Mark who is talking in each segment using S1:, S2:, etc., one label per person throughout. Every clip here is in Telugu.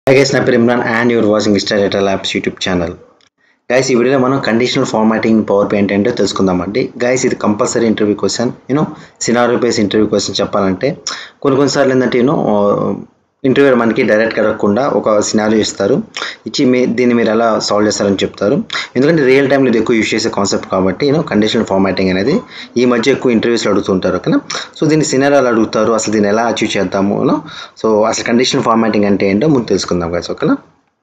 S1: హై గైస్ నా పేరు ఇమ్రాన్ అండ్ యువర్ వాచింగ్ ఇస్టర్ data labs YouTube channel guys ఈ వీడియోలో మనం కండిషనల్ ఫార్మాటింగ్ పవర్ పాయింట్ ఏంటో తెలుసుకుందామండి గైస్ ఇది compulsory interview question you know scenario base interview question చెప్పాలంటే కొన్ని కొన్నిసార్లు ఏంటంటే యూనో ఇంటర్వ్యూ మనకి డైరెక్ట్ అడగకుండా ఒక సినారో ఇస్తారు ఇచ్చి మీ దీన్ని మీరు ఎలా సాల్వ్ చేస్తారని చెప్తారు ఎందుకంటే రియల్ టైంలో ఇది ఎక్కువ యూస్ చేసే కాన్సెప్ట్ కాబట్టి యూనో కండిషనల్ ఫార్మాటింగ్ అనేది ఈ మధ్య ఎక్కువ ఇంటర్వ్యూస్లో అడుగుతుంటారు ఓకేనా సో దీన్ని సినారాలు అడుగుతారు అసలు దీన్ని ఎలా అచీవ్ చేద్దాము యూనో సో అసలు కండిషనల్ ఫార్మాటింగ్ అంటే ఏంటో ముందు తెలుసుకుందాం గైస్ ఓకేనా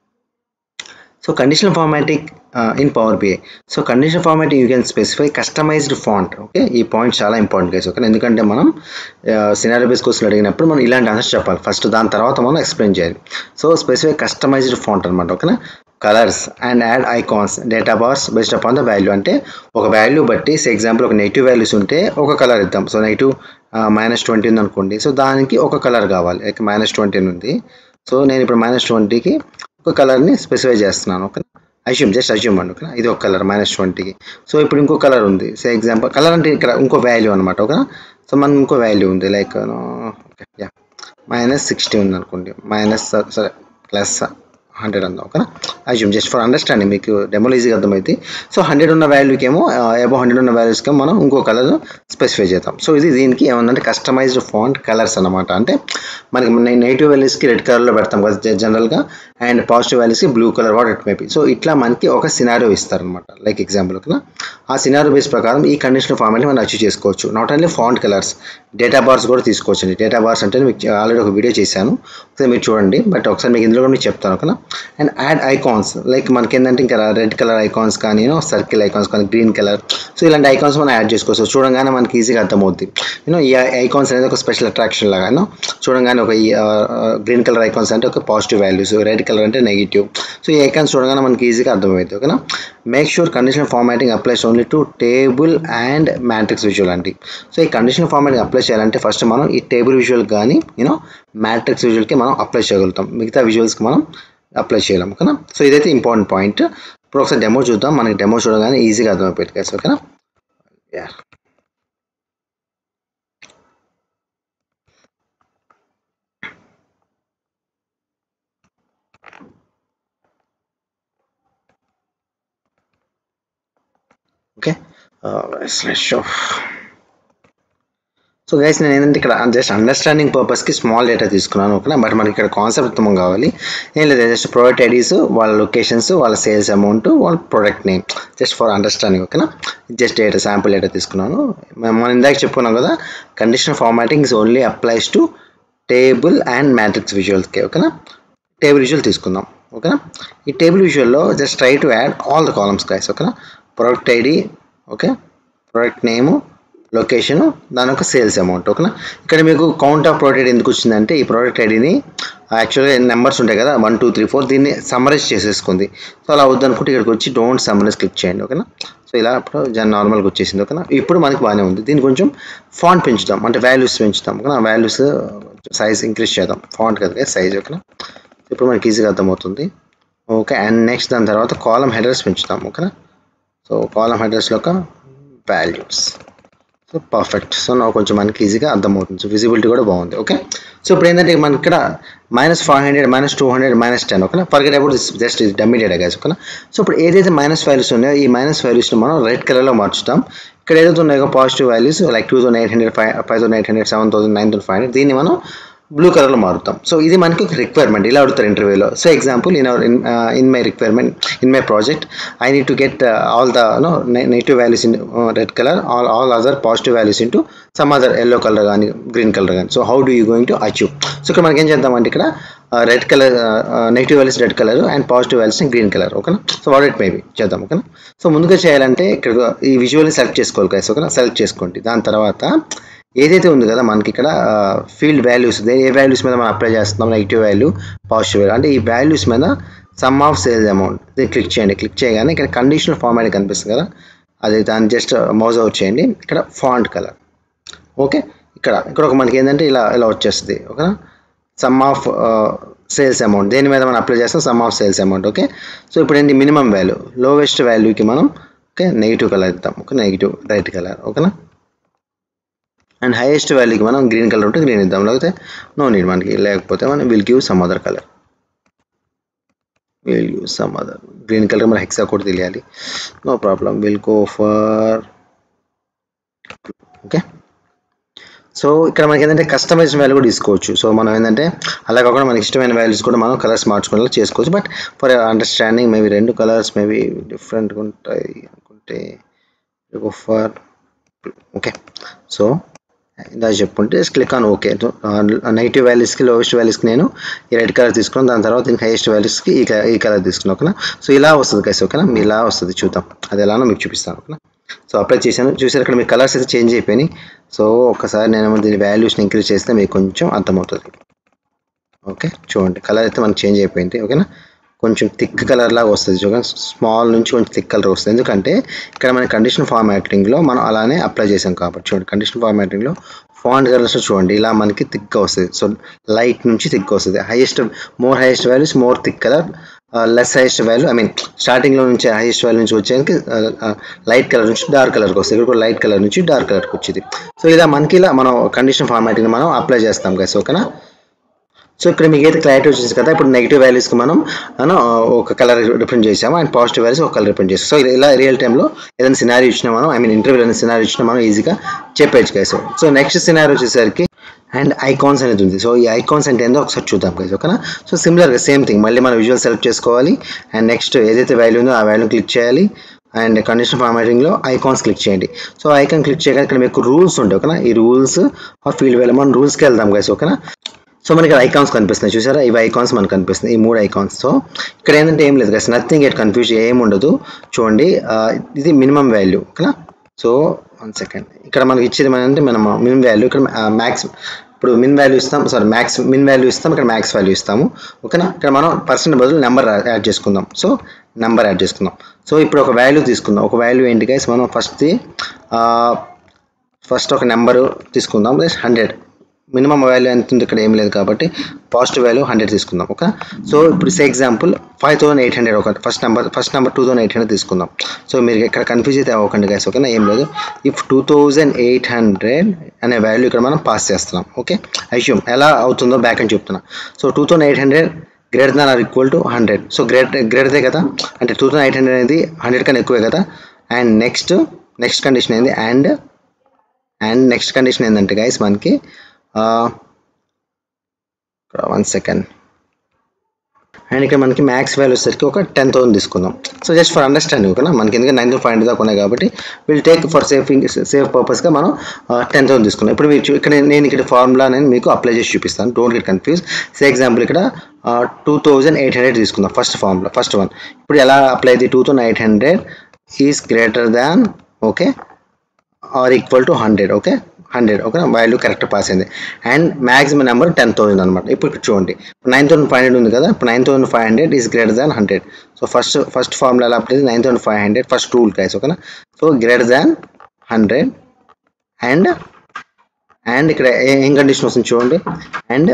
S1: so conditional formatting in power BI so conditional formatting you can specify customized font okay ఈ పాయింట్ చాలా ఇంపార్టెంట్ గైస్ ఓకే ఎందుకంటే మనం సినారీ బేస్ క్వశ్చన్ అడిగినప్పుడు మనం ఇలాంటి ఆన్సర్స్ చెప్పాలి ఫస్ట్ దాని తర్వాత మనం ఎక్స్ప్లెయిన్ చేయాలి సో స్పెసిఫై కస్టమైజ్డ్ ఫాంట్ అనమాట ఓకేనా colours and add icons data bars based upon the value అంటే ఒక వాల్యూ బట్టి సే ఎగ్జాంపుల్ ఒక నెగిటివ్ వాల్యూస్ ఉంటే ఒక కలర్ ఇద్దాం సో నెగిటివ్ మైనస్ ట్వంటీ ఉంది అనుకోండి సో దానికి ఒక కలర్ కావాలి లైక్ మైనస్ ట్వంటీ ఉంది సో నేను ఇప్పుడు మైనస్ ట్వంటీకి ఒక కలర్ని స్పెసిఫై చేస్తున్నాను ఓకే అజ్యూమ్ జస్ట్ అజ్యూమ్ అండి ఓకే ఇది ఒక కలర్ మైనస్ ట్వంటీకి సో ఇప్పుడు ఇంకో కలర్ ఉంది సే ఎగ్జాంపుల్ కలర్ అంటే ఇక్కడ ఇంకో వాల్యూ అనమాట ఓకే సో మనకు ఇంకో వాల్యూ ఉంది like okay yeah minus sixty ఉంది అనుకోండి మైనస్ సరే ప్లస్ హండ్రెడ్ అందాం ఓకేనా అజ్యూమ్ జస్ట్ ఫర్ అండర్స్టాండింగ్ మీకు డెమోలో ఈజీగా అర్థమైంది సో హండ్రెడ్ ఉన్న వాల్యూకి ఏమో అబో హండ్రెడ్ ఉన్న వాల్యూస్కి మనం ఇంకో కలర్ స్పెసిఫై చేద్దాం సో ఇది దీనికి ఏమన్నంటే కస్టమైజ్డ్ ఫాంట్ కలర్స్ అనమాట అంటే మనకి నెగిటివ్ వాల్యూస్కి రెడ్ కలర్లో పెడతాం కదా జనరల్గా అండ్ పాజిటివ్ వాల్యూస్కి blue colour what it maybe so ఇట్లా మనకి ఒక సినారియో ఇస్తారనమాట లైక్ ఎగ్జాంపుల్ ఓకేనా ఆ సినారియో బేస్ ప్రకారం ఈ కండిషనల్ ఫార్మాట్ని మనం అచీవ్ చేసుకోవచ్చు not only font colours data bars కూడా తీసుకోవచ్చు అండి డేటా బార్స్ అంటే మీకు ఆల్రెడీ ఒక వీడియో చేశాను ఒకసారి మీరు చూడండి బట్ ఒకసారి మీకు ఇందులో కూడా మీకు చెప్తాను ఓకేనా అండ్ యాడ్ ఐకాన్స్ లైక్ మనకి ఏంటంటే ఇంకా రెడ్ కలర్ ఐకాన్స్ కానీ సర్కిల్ ఐకాన్స్ కానీ గ్రీన్ కలర్ సో ఇలాంటి ఐకాన్స్ మనం యాడ్ చేసుకోవచ్చు చూడంగానే మనకి ఈజీగా అర్థమవుద్ది యూనో ఈ ఐకాన్స్ అనేది ఒక స్పెషల్ అట్రాక్షన్ లాగా యూనో చూడంగానే ఒక గ్రీన్ కలర్ ఐకాన్స్ అంటే ఒక పాజిటివ్ వాల్యూస్ రెడ్ కలర్ అంటే నెగిటివ్ సో ఈ ఐకాన్స్ చూడగానే మనకి ఈజీగా అర్థమవుతుంది ఓకేనా make sure conditional formatting applies only to table and matrix visual అండి సో ఈ కండిషనల్ ఫార్మాటింగ్ అప్లై చేయాలంటే ఫస్ట్ మనం ఈ టేబుల్ విజువల్ కానీ యూనో మ్యాట్రిక్స్ విజువల్కి మనం అప్లై చేయగలుగుతాం మిగతా విజువల్స్కి మనం అప్లై చేయలేం ఓకేనా సో ఇదైతే ఇంపార్టెంట్ పాయింట్ ఇప్పుడు ఒకసారి డెమో చూద్దాం మనకి డెమో చూడగానే ఈజీగా అర్థమైపోయింది కదా ఓకేనా yeah okay so so guys నేను ఏంటంటే ఇక్కడ జస్ట్ అండర్స్టాండింగ్ పర్పస్కి స్మాల్ డేటా తీసుకున్నాను ఓకేనా బట్ మనకి ఇక్కడ కాన్సెప్ట్ ఉత్తమం కావాలి ఏం లేదు జస్ట్ ప్రోడక్ట్ ఐడీస్ వాళ్ళ లొకేషన్స్ వాళ్ళ సేల్స్ అమౌంట్ వాళ్ళ product name just for understanding ఓకేనా జస్ట్ డేటా శాంపుల్ డేటా తీసుకున్నాను మనం ఇందాక చెప్పుకున్నాం కదా conditional formatting is only applies to table and matrix విజువల్స్కి ఓకేనా టేబుల్ విజువల్ తీసుకుందాం ఓకేనా ఈ టేబుల్ విజువల్లో just try to add all the columns guys ఓకేనా product ID okay product name location దాని ఒక సేల్స్ అమౌంట్ ఓకేనా ఇక్కడ మీకు కౌంట్ ఆఫ్ ప్రోడక్ట్ ఎందుకు వచ్చిందంటే ఈ ప్రోడక్ట్ ఐడిని యాక్చువల్గా నెంబర్స్ ఉంటాయి కదా వన్ టూ త్రీ ఫోర్ దీన్ని సమ్మరైజ్ చేసేసుకుంది సో అలా వద్దనుకుంటే ఇక్కడికి వచ్చి డోంట్ సమ్మరైజ్ క్లిక్ చేయండి ఓకేనా సో ఇలా ఇప్పుడు జన్ నార్మల్గా వచ్చేసింది ఓకేనా ఇప్పుడు మనకి బాగానే ఉంది దీన్ని కొంచెం ఫాంట్ పెంచుదాం అంటే వాల్యూస్ పెంచుతాం ఓకేనా వాల్యూస్ సైజ్ ఇంక్రీజ్ చేద్దాం ఫాంట్ కదా సైజ్ ఓకేనా ఇప్పుడు మనకి ఈజీగా అర్థమవుతుంది ఓకే అండ్ నెక్స్ట్ దాని తర్వాత కాలం హెడర్స్ పెంచుతాం ఓకేనా సో కాలం హెడర్స్లో ఒక వాల్యూస్ సో పర్ఫెక్ట్ సో నాకు కొంచెం మనకి ఈజీగా అర్థమవుతుంది సో విజిబిలిటీ కూడా బాగుంది ఓకే సో ఇప్పుడు ఏంటంటే మనకి ఇక్కడ minus five hundred minus two hundred minus ten ఓకేనా ఫర్గెట్ అబౌట్ జస్ట్ ఇది డమ్మీ డేటా గైస్ ఓకేనా సో ఇప్పుడు ఏదైతే మైనస్ వాల్యూస్ ఉన్నాయో ఈ మైనస్ వాల్యూస్ని మనం రెడ్ కలర్లో మార్చుతాం ఇక్కడ ఏదైతే ఉన్నాయో positive values like two thousand eight hundred five five thousand eight hundred seven thousand nine thousand five hundred దీన్ని మనం బ్లూ కలర్లో మారుతాం సో ఇది మనకి ఒక రిక్వైర్మెంట్ ఇలా అడుగుతారు ఇంటర్వ్యూలో so example in our in my requirement in my project I need to get all the no negative values in red colour all all other positive values into some other yellow colour కానీ గ్రీన్ కలర్ కానీ so how do you going to achieve so ఇక్కడ మనకి ఏం చేద్దామంటే ఇక్కడ red colour negative values red colour and positive values green colour ఓకేనా సో వాట్ ఇట్ మేబీ చేద్దాం ఓకేనా సో ముందుగా చేయాలంటే ఇక్కడ ఈ విజువల్ని సెలెక్ట్ చేసుకోవాలి గైస్ ఓకేనా సెలెక్ట్ చేసుకోండి దాని తర్వాత ఏదైతే ఉంది కదా మనకి ఇక్కడ ఫీల్డ్ వాల్యూస్ ఏ వాల్యూస్ మీద మనం అప్లై చేస్తున్నాం నెగిటివ్ వాల్యూ పాజిటివ్ వాల్యూ అంటే ఈ వాల్యూస్ మీద సమ్ ఆఫ్ సేల్స్ అమౌంట్ దీన్ని క్లిక్ చేయండి క్లిక్ చేయగానే ఇక్కడ కండిషనల్ ఫార్మాట్ కనిపిస్తుంది కదా అది దాన్ని జస్ట్ మౌజ్ అవుట్ చేయండి ఇక్కడ ఫాంట్ కలర్ ఓకే ఇక్కడ ఇక్కడ ఒక మనకి ఏంటంటే ఇలా ఇలా వచ్చేస్తుంది ఓకేనా సమ్ ఆఫ్ సేల్స్ అమౌంట్ దేని మీద మనం అప్లై చేస్తాం sum of sales amount okay so ఇప్పుడు ఏంటి మినిమం వాల్యూ లోవెస్ట్ వాల్యూకి మనం ఓకే నెగిటివ్ కలర్ ఇద్దాం ఓకే నెగిటివ్ రైట్ కలర్ ఓకేనా అండ్ హైయెస్ట్ వాల్యూకి మనం గ్రీన్ కలర్ ఉంటే గ్రీన్ ఇద్దాం లేకపోతే నో నీడ్ మనకి లేకపోతే మనం will give some other colour will use some other green colour మన హెక్సా కూడా తెలియాలి no problem will go for okay so ఇక్కడ మనకి ఏంటంటే కస్టమైజ్ వాల్యూ కూడా తీసుకోవచ్చు సో మనం ఏంటంటే అలా కాకుండా మనకి ఇష్టమైన వాల్యూస్ కూడా మనం కలర్స్ మార్చుకునేలా చేసుకోవచ్చు బట్ ఫర్ అండర్స్టాండింగ్ మేబీ రెండు కలర్స్ మేబీ డిఫరెంట్గా ఉంటాయి అనుకుంటే ఫర్ ఓకే సో ఇందా చెప్పుకుంటే just click on okay negative వాల్యూస్కి లోయెస్ట్ వాల్యూస్కి నేను ఈ రెడ్ కలర్ తీసుకున్నాను దాని తర్వాత దీనికి హైయెస్ట్ వాల్యూస్కి ఈ ఈ కలర్ తీసుకున్నాను ఓకేనా సో ఇలా వస్తుంది కైస్ ఓకేనా మీ ఇలా వస్తుంది చూద్దాం అది ఎలానో మీకు చూపిస్తాను ఓకేనా సో అప్లై చేశాను చూసారు ఇక్కడ మీ కలర్స్ అయితే చేంజ్ అయిపోయినాయి సో ఒకసారి నేను దీని వాల్యూస్ని ఇంక్రీజ్ చేస్తే మీకు కొంచెం అర్థమవుతుంది ఓకే చూడండి కలర్ అయితే మనకి చేంజ్ అయిపోయింది ఓకేనా కొంచెం థిక్ కలర్ లాగా వస్తుంది చూడండి స్మాల్ నుంచి కొంచెం థిక్ కలర్ వస్తుంది ఎందుకంటే ఇక్కడ మన కండిషన్ ఫార్మాటింగ్లో మనం అలానే అప్లై చేసాం కాబట్టి చూడండి కండిషన్ ఫార్మాటింగ్లో ఫాంట్ కలర్స్ చూడండి ఇలా మనకి థిక్గా వస్తుంది సో లైట్ నుంచి థిక్ వస్తుంది highest more highest values more thick colour less highest value I mean స్టార్టింగ్లో నుంచి హైయెస్ట్ వాల్యూ నుంచి వచ్చేకి లైట్ కలర్ నుంచి డార్క్ కలర్కి వస్తుంది ఇక్కడ కూడా లైట్ కలర్ నుంచి డార్క్ కలర్కి వచ్చింది సో ఇలా మనకి ఇలా మనం కండిషన్ ఫార్మాటింగ్ మనం అప్లై చేస్తాం గైస్ ఓకేనా సో ఇక్కడ మీకు అయితే క్లారిటీ వచ్చింది కదా ఇప్పుడు నెగిటివ్ వాల్యూస్కి మనం మనం ఒక కలర్ రిప్రజెంట్ చేసాము అండ్ పాజిటివ్ వాల్యూస్ ఒక కలర్ రిప్రజెంట్ చేస్తాం సో ఇలా రియల్ టైంలో ఏదైనా సినారీ ఇచ్చినా మనం ఐ మీన్ ఇంటర్వ్యూలో ఏదైనా సినారీ ఇచ్చినా మనం ఈజీగా చెప్పేయచ్చు గైస్ సో నెక్స్ట్ సినారీ వచ్చేసరికి అండ్ ఐకాన్స్ అనేది ఉంది సో ఈ ఐకాన్స్ అంటే ఏందో ఒకసారి చూద్దాం గైస్ ఓకేనా సో సిమిలర్గా సేమ్ థింగ్ మళ్ళీ మనం విజువల్ సెలెక్ట్ చేసుకోవాలి అండ్ నెక్స్ట్ ఏదైతే వాల్యూ ఉందో ఆ వాల్యూ క్లిక్ చేయాలి అండ్ కండిషన్ ఫార్మాటింగ్లో ఐకాన్స్ క్లిక్ చేయండి సో ఐకాన్ క్లిక్ చేయగానే ఇక్కడ మీకు రూల్స్ ఉంటాయి ఓకేనా ఈ రూల్స్ ఆ ఫీల్డ్ వెళ్ళి మనం రూల్స్కి వెళ్దాం గైస్ ఓకేనా సో మనకి ఐకాన్స్ కనిపిస్తున్నాయి చూసారా ఇవి ఐకాన్స్ మనకు కనిపిస్తున్నాయి ఈ మూడు ఐకాన్స్ సో ఇక్కడ ఏంటంటే ఏం లేదు గైస్ నథింగ్ ఎట్ కన్ఫ్యూజ్ ఏం ఉండదు చూడండి ఇది మినిమం వాల్యూ ఓకేనా సో వన్ సెకండ్ ఇక్కడ మనకి ఇచ్చేది అంటే మనం మినిమం వాల్యూ ఇక్కడ మ్యాక్స్ ఇప్పుడు మిన్ వాల్యూ ఇస్తాం సారీ మ్యాక్స్ మిన్ వాల్యూ ఇస్తాం ఇక్కడ మ్యాక్స్ వాల్యూ ఇస్తాము ఓకేనా ఇక్కడ మనం పర్సెంట్ బదులు నెంబర్ యాడ్ చేసుకుందాం సో నెంబర్ యాడ్ చేసుకుందాం సో ఇప్పుడు ఒక వాల్యూ తీసుకుందాం ఒక వాల్యూ ఏంటి గైస్ మనం ఫస్ట్ది ఫస్ట్ ఒక నెంబరు తీసుకుందాం ప్లస్ హండ్రెడ్ మినిమం వాల్యూ ఎంత ఉంది ఇక్కడ ఏం లేదు కాబట్టి పాజిటివ్ వాల్యూ హండ్రెడ్ తీసుకుందాం ఓకే సో ఇప్పుడు say example five thousand eight hundred ఒక first number first number two thousand eight hundred తీసుకుందాం సో మీరు ఇక్కడ కన్ఫ్యూజ్ అయితే అవ్వకండి గైస్ ఓకేనా ఏం లేదు if two thousand eight hundred అనే వాల్యూ ఇక్కడ మనం పాస్ చేస్తున్నాం ఓకే అష్యూమ్ ఎలా అవుతుందో బ్యాక్ అని చెప్తున్నా so two thousand eight hundred greater than or equal to hundred so great గ్రేటర్దే కదా అంటే టూ థౌసండ్ ఎయిట్ హండ్రెడ్ అనేది హండ్రెడ్ కన్నా ఎక్కువే కదా అండ్ నెక్స్ట్ నెక్స్ట్ కండిషన్ ఏంది అండ్ అండ్ నెక్స్ట్ కండిషన్ ఏంటంటే గైస్ మనకి వన్ సెకండ్ అండ్ ఇక్కడ మనకి మ్యాక్స్ వాల్యూ వచ్చేసరికి ఒక టెన్ థౌసండ్ తీసుకుందాం సో జస్ట్ ఫర్ అండర్స్టాండింగ్ ఓకేనా మనకి ఎందుకంటే నైన్ ఫైవ్ హండ్రెడ్ దాకా ఉన్నాయి కాబట్టి విల్ టేక్ ఫర్ సేఫింగ్ సేఫ్ పర్పస్గా మనం టెన్ థౌసండ్ తీసుకున్నాం ఇప్పుడు మీరు ఇక్కడ నేను ఇక్కడ ఫార్ములా నేను మీకు అప్లై చేసి చూపిస్తాను don't get confuse say example ఇక్కడ టూ థౌజండ్ ఎయిట్ హండ్రెడ్ తీసుకుందాం ఫస్ట్ ఫార్ములా ఫస్ట్ వన్ ఇప్పుడు ఎలా అప్లై అయింది two thousand eight hundred is greater than okay or equal to hundred okay hundred okay value correct pass అయింది and maximum number ten thousand అనమాట ఇప్పుడు ఇక్కడ చూడండి నైన్ థౌసండ్ ఫైవ్ హండ్రెడ్ ఉంది కదా ఇప్పుడు nine thousand five hundred is greater than hundred so first first formula ఎలా apply nine thousand five hundred first rule guys ఓకేనా so greater than hundred and and ఇక్కడ ఏం కండిషన్ వస్తుంది చూడండి and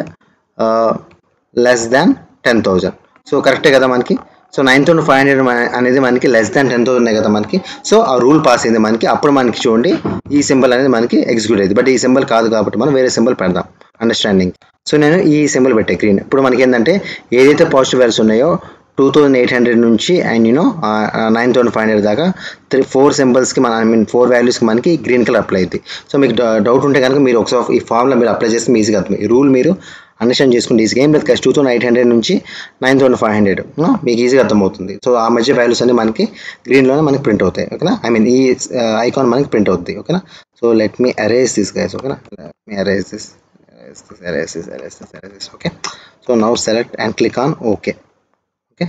S1: less than ten thousand so కరెక్టే కదా మనకి so nine thousand five hundred అనేది మనకి లెస్ దాన్ టెన్ థౌసండ్ కదా మనకి సో ఆ రూల్ పాస్ అయింది మనకి అప్పుడు మనకి చూడండి ఈ సింబల్ అనేది మనకి ఎగ్జిక్యూట్ అయింది బట్ ఈ సింబల్ కాదు కాబట్టి మనం వేరే సింబల్ పెడదాం అండర్స్టాండింగ్ సో నేను ఈ సింబల్ పెట్టే గ్రీన్ ఇప్పుడు మనకి ఏంటంటే ఏదైతే పాజిటివ్ వాల్యూస్ ఉన్నాయో టూ థౌజండ్ ఎయిట్ హండ్రెడ్ నుంచి and you know nine thousand five hundred దాకా త్రీ ఫోర్ సింబల్స్కి మన ఐ మీన్ ఫోర్ వాల్యూస్కి మనకి గ్రీన్ కలర్ అప్లై అయింది సో మీకు డౌట్ ఉంటే కనుక మీరు ఒకసారి ఈ ఫామ్లో మీరు అప్లై చేస్తే ఈజీగా అవుతుంది ఈ రూల్ మీరు అండర్స్టాండ్ చేసుకుంటే ఈజీగా ఏం లేదు టూ థౌసండ్ ఎయిట్ హండ్రెడ్ నుంచి నైన్ థౌసండ్ ఫైవ్ హండ్రెడ్ మీకు ఈజీగా అర్థమవుతుంది సో ఆ మధ్య వాల్యూస్ అన్ని మనకి గ్రీన్లోనే మనకి ప్రింట్ అవుతాయి ఓకేనా ఐ మీన్ ఈ ఐకాన్ మనకి ప్రింట్ అవుతుంది ఓకేనా so let me erase this guys ఓకేనా me erase this erase this erase this erase this erase this okay so now select and click on ok okay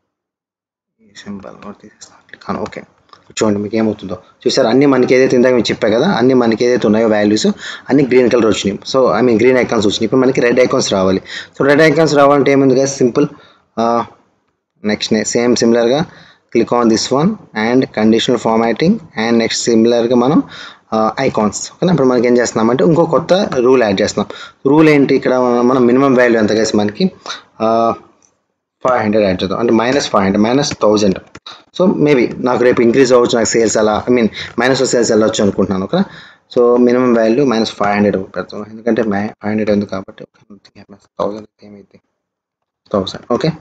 S1: symbol click on okay చూడండి మీకు ఏమవుతుందో చూసారు అన్ని మనకి ఏదైతే ఇందాక మీకు చెప్పా కదా అన్ని మనకి ఏదైతే ఉన్నాయో వాల్యూస్ అన్ని గ్రీన్ కలర్ వచ్చినాయి so I mean green icons వచ్చినాయి ఇప్పుడు మనకి రెడ్ ఐకాన్స్ రావాలి సో రెడ్ ఐకాన్స్ రావాలంటే ఏముంది కదా సింపుల్ నెక్స్ట్ సేమ్ సిమిలర్గా click on this one and conditional formatting and next సిమిలర్గా మనం ఐకాన్స్ ఓకేనా ఇప్పుడు మనకి ఏం చేస్తున్నామంటే ఇంకో కొత్త రూల్ యాడ్ చేస్తున్నాం రూల్ ఏంటి ఇక్కడ మనం మినిమం వాల్యూ ఎంత కేసు మనకి ఫైవ్ హండ్రెడ్ యాడ్ చేద్దాం అంటే minus five hundred minus thousand so maybe నాకు రేపు ఇంక్రీజ్ అవ్వచ్చు నాకు సేల్స్ అలా ఐ మీన్ మైనస్ సేల్స్ వెళ్ళొచ్చు అనుకుంటున్నాను okay so minimum value minus five hundred పెడతాం ఎందుకంటే ఫైవ్ హండ్రెడ్ ఉంది కాబట్టి థౌజండ్ ఏమైంది థౌసండ్ ఓకే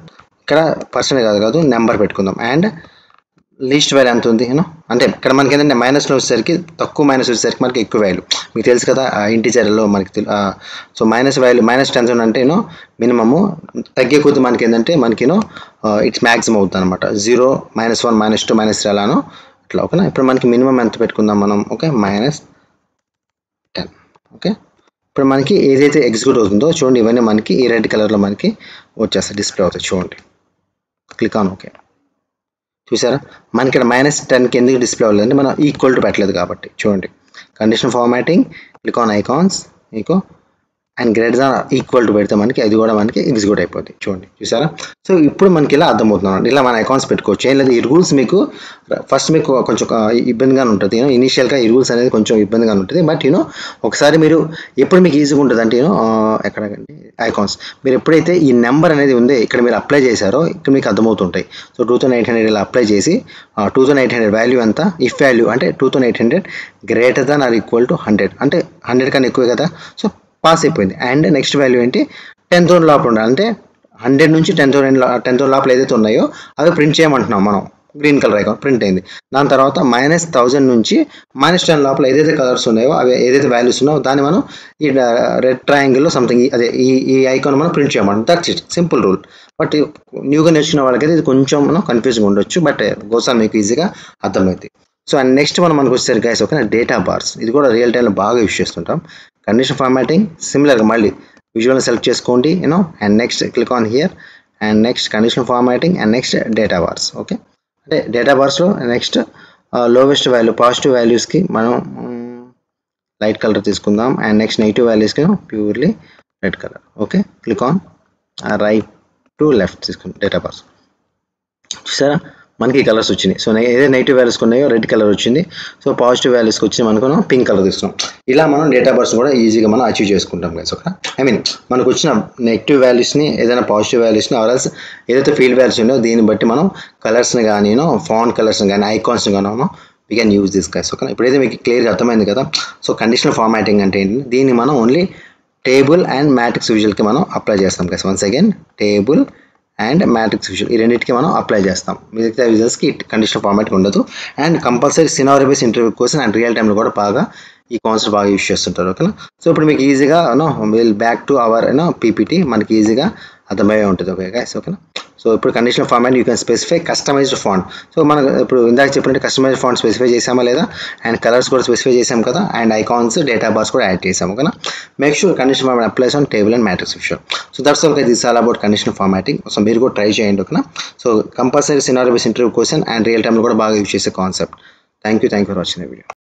S1: ఇక్కడ పర్సన్ కాదు కాదు నెంబర్ పెట్టుకుందాం అండ్ లీస్ట్ వాల్యూ ఎంత ఉంది యూనో అంటే ఇక్కడ మనకి ఏంటంటే మైనస్లో వచ్చేసరికి తక్కువ మైనస్ వచ్చేసరికి మనకి ఎక్కువ వాల్యూ మీకు తెలుసు కదా ఇంటీజర్లో మనకి తెలు- ఆ, so minus value minus ten అంటే యూనో మినిమము తగ్గే కొద్ది మనకి ఏంటంటే మనకి యూనో ఇట్స్ మ్యాక్సిమం అవుతుంది అనమాట zero minus one minus two minus three అలానో అట్లా ఓకేనా ఇప్పుడు మనకి మినిమం ఎంత పెట్టుకుందాం మనం ఓకే మైనస్ టెన్ ఓకే ఇప్పుడు మనకి ఏదైతే ఎగ్జిక్యూట్ అవుతుందో చూడండి ఇవన్నీ మనకి ఈ రెడ్ కలర్లో మనకి వచ్చేస్తాయి డిస్ప్లే అవుతాయి చూడండి క్లిక్ ఆన్ ఓకే చూసారా మనకి ఇక్కడ మైనస్ టెన్కి ఎందుకు డిస్ప్లే అవ్వలేదంటే మనం ఈక్వల్ టు పెట్టలేదు కాబట్టి చూడండి condition formatting click on icons మీకు and greater than equal to పెడితే మనకి అది కూడా మనకి ఎగ్జిక్యూట్ అయిపోద్ది చూడండి చూసారా సో ఇప్పుడు మనకి ఇలా అర్థమవుతుంది ఇలా మన అకౌంట్స్ పెట్టుకోవచ్చు ఏం లేదు ఈ రూల్స్ మీకు ఫస్ట్ మీకు కొంచెం ఆ, ఇబ్బందిగా ఉంటుంది యూనో ఇనీషియల్గా ఈ రూల్స్ అనేది కొంచెం ఇబ్బందిగా ఉంటుంది బట్ యూనో ఒకసారి మీరు ఎప్పుడు మీకు ఈజీగా ఉంటుంది అంటే యూనో ఎక్కడకండి ఐకాన్స్ మీరు ఎప్పుడైతే ఈ నెంబర్ అనేది ఉంది ఇక్కడ మీరు అప్లై చేశారో ఇక్కడ మీకు అర్థమవుతుంటాయి so two thousand eight hundred ఇలా అప్లై చేసి two thousand eight hundred value ఎంత ఇఫ్ వాల్యూ అంటే two thousand eight hundred greater than or equal to hundred అంటే హండ్రెడ్ కన్నా ఎక్కువే కదా సో పాస్ అయిపోయింది అండ్ నెక్స్ట్ వాల్యూ ఏంటి టెన్ థౌసండ్ లోపల ఉండాలి అంటే హండ్రెడ్ నుంచి టెన్ థౌసండ్ టెన్ థౌసండ్ లోపల ఏదైతే ఉన్నాయో అవి ప్రింట్ చేయమంటున్నాం మనం గ్రీన్ కలర్ ఐకాన్ ప్రింట్ అయింది దాని తర్వాత మైనస్ థౌజండ్ నుంచి మైనస్ టెన్ లోపల ఏదైతే కలర్స్ ఉన్నాయో అవి ఏదైతే వాల్యూస్ ఉన్నాయో దాన్ని మనం ఈ రెడ్ ట్రయాంగిల్లో సంథింగ్ అదే ఈ ఈ ఐకాన్ మనం ప్రింట్ చేయమంటాం that's it simple rule but న్యూగా నేర్చుకున్న వాళ్ళకైతే ఇది కొంచెం మనం కన్ఫ్యూజింగ్ ఉండొచ్చు బట్ గోసాన్ మీకు ఈజీగా అర్థమవుతుంది సో అండ్ నెక్స్ట్ మనం మనకు వచ్చేసరికి గైస్ ఓకే డేటా బార్స్ ఇది కూడా రియల్ టైంలో బాగా యూస్ చేస్తుంటాం కండిషన్ ఫార్మాటింగ్ సిమిలర్గా మళ్ళీ విజువల్ సెలెక్ట్ చేసుకోండి you know and next click on here and next condition formatting and next data bars okay అంటే డేటా బార్స్లో నెక్స్ట్ లోవెస్ట్ వాల్యూ పాజిటివ్ వాల్యూస్కి మనం లైట్ కలర్ తీసుకుందాం అండ్ నెక్స్ట్ నెగిటివ్ వాల్యూస్కి purely red colour okay click on right to left తీసుకుందాం డేటా బార్స్ చూసారా మనకి కలర్స్ వచ్చినాయి సో ఏదైతే నెగిటివ్ వాల్యూస్ ఉన్నాయో రెడ్ కలర్ వచ్చింది సో పాజిటివ్ వాల్యూస్కి వచ్చి మనకు పింక్ కలర్ తీసుకున్నాం ఇలా మనం డేటా బర్స్ కూడా ఈజీగా మనం అచీవ్ చేసుకుంటాం గైస్ ఓకే ఐ మీన్ మనకు వచ్చిన నెగిటివ్ వాల్యూస్ని ఏదైనా పాజిటివ్ వాల్యూస్ని ఆర్ఎల్స్ ఏదైతే ఫీల్డ్ వాల్యూస్ ఉన్నాయో దీన్ని బట్టి మనం కలర్స్ని కానీ ఫాంట్ కలర్స్ని కానీ ఐకాన్స్ని కానీ మనం we can use this guys okay ఇప్పుడైతే మీకు క్లియర్గా అర్థమైంది కదా సో కండిషనల్ ఫార్మాటింగ్ అంటే ఏంటి దీన్ని మనం ఓన్లీ టేబుల్ అండ్ మ్యాట్రిక్స్ విజువల్కి మనం అప్లై చేస్తాం guys once again table and matrix visual ఈ రెండింటికి మనం అప్లై చేస్తాం మిగతా విజువల్స్కి కండిషన్ ఫార్మాట్ ఉండదు and compulsory scenario base interview కోసం అండ్ రియల్ టైంలో కూడా బాగా ఈ కాన్సెప్ట్ బాగా యూస్ చేస్తుంటారు ఓకేనా సో ఇప్పుడు మీకు ఈజీగా no will back to our you know PPT మనకి ఈజీగా అర్థమయ్యే ఉంటుంది ఓకే గైస్ ఓకేనా సో ఇప్పుడు conditional format you can specify customized font so మనం ఇప్పుడు ఇందాక చెప్పినట్టు కస్టమైజ్డ్ ఫాంట్ స్పెసిఫై చేసామా లేదా అండ్ కలర్స్ కూడా స్పెసిఫై చేసాం కదా అండ్ ఐకాన్స్ డేటా బార్స్ కూడా యాడ్ చేసాం ఓకేనా make sure condition format applies on table and matrix విషయం so that's okay this all about condition formatting so మీరు కూడా ట్రై చేయండి ఓకేనా so compulsory scenario base interview question and real టైంలో కూడా బాగా యూజ్ చేసే concept thank you thank you for watching video